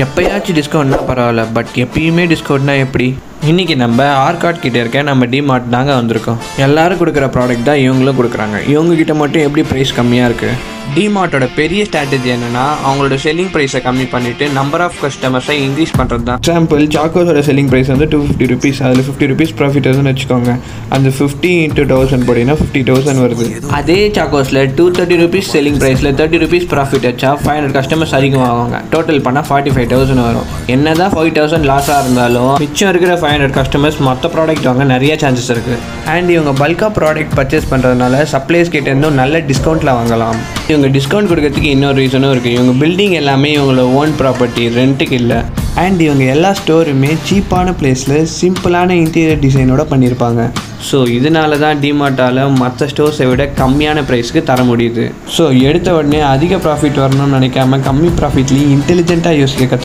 எப்போயாச்சும் டிஸ்கவுண்ட்னா பரவாயில்ல பட் எப்பயுமே டிஸ்கவுண்ட்னா எப்படி இன்றைக்கி நம்ம ஆர்காட் கிட்ட இருக்க நம்ம டிமார்ட் தாங்க வந்திருக்கோம் எல்லாரும் கொடுக்குற ப்ராடக்ட் தான் இவங்களும் கொடுக்குறாங்க இவங்க கிட்ட மட்டும் எப்படி ப்ரைஸ் கம்மியாக இருக்குது டிமார்ட்டோட பெரிய ஸ்ட்ராட்டஜி என்னன்னா அவங்களோட செல்லிங் ப்ரைஸை கம்மி பண்ணிட்டு நம்பர் ஆஃப் கஸ்டமர்ஸை இன்க்ரீஸ் பண்ணுறது தான் எக்ஸாம்பிள் சாக்கோஸோட செல்லிங் ப்ரைஸ் வந்து டூ ஃபிஃப்டி ருபீஸ் அதில் ஃபிஃப்டி ருபீஸ் ப்ராஃபிட் வருதுன்னு வச்சுக்கோங்க அந்த ஃபிஃப்டி இன்ட்டு தௌசண்ட் போட்டிங்கன்னா ஃபிஃப்டி தௌசண்ட் வருது அதே சாக்கோஸில் டூ தேர்ட்டி ருபீஸ் செல்லிங் ப்ரைஸில் தேர்ட்டி ருபீஸ் ப்ராஃபிட் வச்சா ஃபைவ் ஹண்ட்ரட் கஸ்டமர்ஸ் அதிகம் வாங்குவாங்க டோட்டல் பண்ணால் ஃபார்ட்டி ஃபைவ் தௌசண்ட் வரும் என்ன தான் ஃபைவ் தௌசண்ட் லாஸாக இருந்தாலும் மிச்சம் இருக்கிற ஃபைவ் ஹண்ட்ரட் கஸ்டமர்ஸ் மொத்த ப்ராடக்ட் வாங்க நிறைய சான்சஸ் இருக்குது அண்ட் இவங்க பல்காக ப்ராடக்ட் பர்ச்சேஸ் பண்ணுறதுனால சப்ளைஸ் கிட்ட இருந்தும் நல்ல டிஸ்கவுண்ட்டில் வாங்கலாம் இவங்க டிஸ்கவுண்ட் கொடுக்கறதுக்கு இன்னொரு ரீசனும் இருக்குது இவங்க பில்டிங் எல்லாமே இவங்களோட ஓன் ப்ராப்பர்ட்டி ரெண்ட்டுக்கு இல்லை அண்ட் இவங்க எல்லா ஸ்டோருமே சீப்பான பிளேஸில் சிம்பிளான இன்டீரியர் டிசைனோட பண்ணியிருப்பாங்க ஸோ இதனால தான் டிமார்ட்டால் மற்ற ஸ்டோர்ஸை விட கம்மியான ப்ரைஸ்க்கு தர முடியுது ஸோ எடுத்த உடனே அதிக ப்ராஃபிட் வரணும்னு நினைக்காம கம்மி ப்ராஃபிட்லேயும் இன்டெலிஜென்ட்டாக யோசிக்க கற்றுக்கணும்